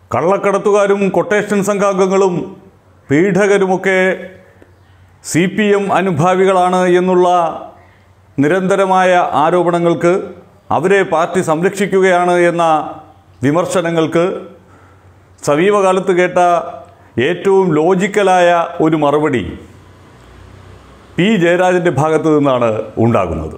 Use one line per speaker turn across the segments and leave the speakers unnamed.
കള്ളക്കടത്തുകാരും quotation സംഘാംഗങ്ങളും പീഡകരുമൊക്കെ C P M അനുഭാവികളാണ് എന്നുള്ള നിരന്തരമായ ആരോപണങ്ങൾക്ക് അവരെ പാർട്ടി സംരക്ഷിക്കുകയാണ് എന്ന വിമർശനങ്ങൾക്ക് സമീപകാലത്ത് കേട്ട ഏറ്റവും ലോജിക്കലായ ഒരു മറുപടി പി ജയരാജൻ്റെ ഭാഗത്തു നിന്നാണ് ഉണ്ടാകുന്നത്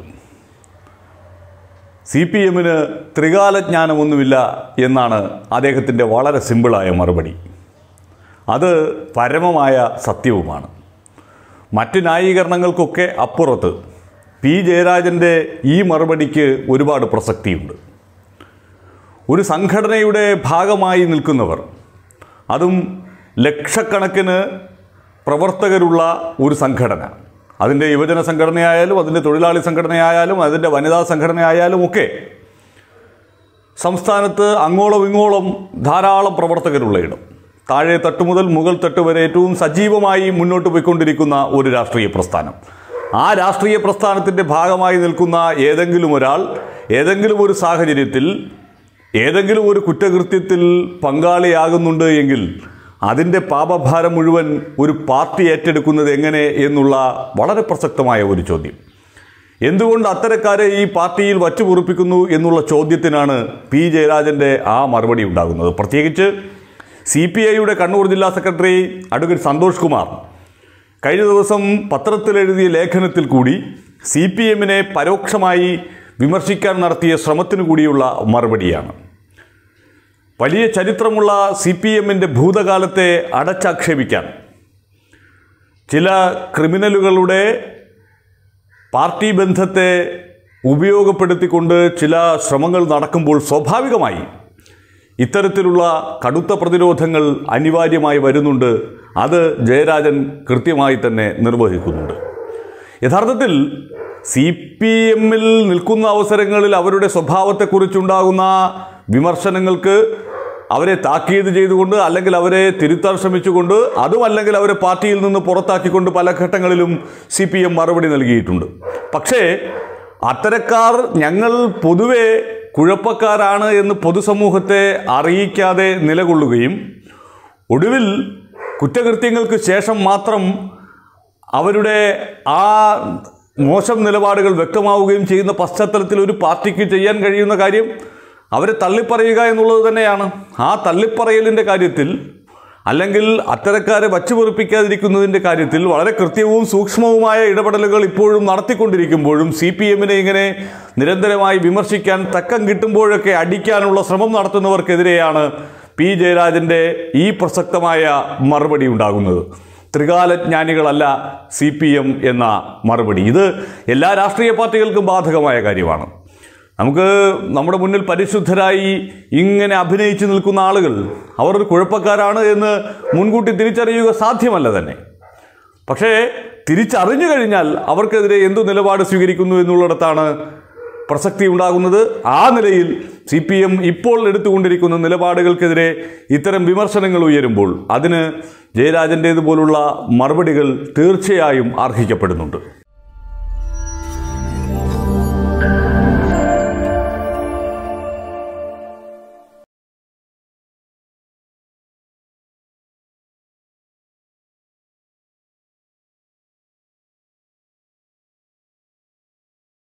സി പി എമ്മിന് ത്രികാലജ്ഞാനമൊന്നുമില്ല എന്നാണ് അദ്ദേഹത്തിൻ്റെ വളരെ സിമ്പിളായ മറുപടി അത് പരമമായ സത്യവുമാണ് മറ്റ് ന്യായീകരണങ്ങൾക്കൊക്കെ അപ്പുറത്ത് പി ജയരാജൻ്റെ ഈ മറുപടിക്ക് ഒരുപാട് പ്രസക്തിയുണ്ട് ഒരു സംഘടനയുടെ ഭാഗമായി നിൽക്കുന്നവർ അതും ലക്ഷക്കണക്കിന് പ്രവർത്തകരുള്ള ഒരു സംഘടന അതിൻ്റെ യുവജന സംഘടനയായാലും അതിൻ്റെ തൊഴിലാളി സംഘടനയായാലും അതിൻ്റെ വനിതാ സംഘടനയായാലും ഒക്കെ സംസ്ഥാനത്ത് അങ്ങോളം ഇങ്ങോളം ധാരാളം പ്രവർത്തകരുള്ള ഇടം താഴെ തട്ട് മുതൽ മുകൾ തട്ട് വരെ ഏറ്റവും സജീവമായി മുന്നോട്ട് പോയിക്കൊണ്ടിരിക്കുന്ന ഒരു രാഷ്ട്രീയ പ്രസ്ഥാനം ആ രാഷ്ട്രീയ പ്രസ്ഥാനത്തിൻ്റെ ഭാഗമായി നിൽക്കുന്ന ഏതെങ്കിലും ഒരാൾ ഏതെങ്കിലും ഒരു സാഹചര്യത്തിൽ ഏതെങ്കിലും ഒരു കുറ്റകൃത്യത്തിൽ പങ്കാളിയാകുന്നുണ്ട് എങ്കിൽ അതിൻ്റെ പാപഭാരം മുഴുവൻ ഒരു പാർട്ടി ഏറ്റെടുക്കുന്നത് എങ്ങനെ എന്നുള്ള വളരെ പ്രസക്തമായ ഒരു ചോദ്യം എന്തുകൊണ്ട് അത്തരക്കാരെ ഈ പാർട്ടിയിൽ വച്ചുപൊറുപ്പിക്കുന്നു എന്നുള്ള ചോദ്യത്തിനാണ് പി ജയരാജൻ്റെ ആ മറുപടി ഉണ്ടാകുന്നത് പ്രത്യേകിച്ച് സി പി ഐയുടെ കണ്ണൂർ ജില്ലാ സെക്രട്ടറി അഡ്വക്കേറ്റ് സന്തോഷ് കുമാർ കഴിഞ്ഞ ദിവസം പത്രത്തിലെഴുതിയ ലേഖനത്തിൽ കൂടി സി പി എമ്മിനെ പരോക്ഷമായി വിമർശിക്കാൻ നടത്തിയ ശ്രമത്തിനു കൂടിയുള്ള മറുപടിയാണ് വലിയ ചരിത്രമുള്ള സി പി എമ്മിൻ്റെ ഭൂതകാലത്തെ അടച്ചാക്ഷേപിക്കാൻ ചില ക്രിമിനലുകളുടെ പാർട്ടി ബന്ധത്തെ ഉപയോഗപ്പെടുത്തിക്കൊണ്ട് ചില ശ്രമങ്ങൾ നടക്കുമ്പോൾ സ്വാഭാവികമായി ഇത്തരത്തിലുള്ള കടുത്ത പ്രതിരോധങ്ങൾ അനിവാര്യമായി വരുന്നുണ്ട് അത് ജയരാജൻ കൃത്യമായി തന്നെ നിർവഹിക്കുന്നുണ്ട് യഥാർത്ഥത്തിൽ സി പി എമ്മിൽ നിൽക്കുന്ന അവസരങ്ങളിൽ അവരുടെ സ്വഭാവത്തെക്കുറിച്ചുണ്ടാകുന്ന വിമർശനങ്ങൾക്ക് അവരെ താക്കീത് ചെയ്തുകൊണ്ട് അല്ലെങ്കിൽ അവരെ തിരുത്താൻ ശ്രമിച്ചുകൊണ്ട് അതും അല്ലെങ്കിൽ അവരെ പാർട്ടിയിൽ നിന്ന് പുറത്താക്കിക്കൊണ്ട് പല ഘട്ടങ്ങളിലും സി പി എം മറുപടി നൽകിയിട്ടുണ്ട് പക്ഷേ അത്തരക്കാർ ഞങ്ങൾ പൊതുവെ കുഴപ്പക്കാരാണ് എന്ന് പൊതുസമൂഹത്തെ അറിയിക്കാതെ നിലകൊള്ളുകയും ഒടുവിൽ കുറ്റകൃത്യങ്ങൾക്ക് ശേഷം മാത്രം അവരുടെ ആ മോശം നിലപാടുകൾ വ്യക്തമാവുകയും ചെയ്യുന്ന പശ്ചാത്തലത്തിൽ ഒരു പാർട്ടിക്ക് ചെയ്യാൻ കഴിയുന്ന കാര്യം അവരെ തള്ളിപ്പറയുക എന്നുള്ളത് തന്നെയാണ് ആ തള്ളിപ്പറയലിൻ്റെ കാര്യത്തിൽ അല്ലെങ്കിൽ അത്തരക്കാരെ വച്ചുപൊറിപ്പിക്കാതിരിക്കുന്നതിൻ്റെ കാര്യത്തിൽ വളരെ കൃത്യവും സൂക്ഷ്മവുമായ ഇടപെടലുകൾ ഇപ്പോഴും നടത്തിക്കൊണ്ടിരിക്കുമ്പോഴും സി പി എമ്മിനെ ഇങ്ങനെ നിരന്തരമായി വിമർശിക്കാൻ തക്കം കിട്ടുമ്പോഴൊക്കെ അടിക്കാനുള്ള ശ്രമം നടത്തുന്നവർക്കെതിരെയാണ് പി ജയരാജൻ്റെ ഈ പ്രസക്തമായ മറുപടി ഉണ്ടാകുന്നത് ത്രികാലജ്ഞാനികളല്ല സി പി എം എന്ന മറുപടി ഇത് എല്ലാ രാഷ്ട്രീയ പാർട്ടികൾക്കും ബാധകമായ കാര്യമാണ് നമുക്ക് നമ്മുടെ മുന്നിൽ പരിശുദ്ധരായി ഇങ്ങനെ അഭിനയിച്ചു നിൽക്കുന്ന ആളുകൾ അവർ ഒരു കുഴപ്പക്കാരാണ് എന്ന് മുൻകൂട്ടി തിരിച്ചറിയുക സാധ്യമല്ല തന്നെ പക്ഷേ തിരിച്ചറിഞ്ഞു കഴിഞ്ഞാൽ അവർക്കെതിരെ എന്തു നിലപാട് സ്വീകരിക്കുന്നു എന്നുള്ളിടത്താണ് പ്രസക്തി ഉണ്ടാകുന്നത് ആ നിലയിൽ സി പി എം ഇപ്പോൾ എടുത്തുകൊണ്ടിരിക്കുന്ന നിലപാടുകൾക്കെതിരെ ഇത്തരം വിമർശനങ്ങൾ ഉയരുമ്പോൾ അതിന് ജയരാജൻ്റേതുപോലുള്ള മറുപടികൾ തീർച്ചയായും അർഹിക്കപ്പെടുന്നുണ്ട്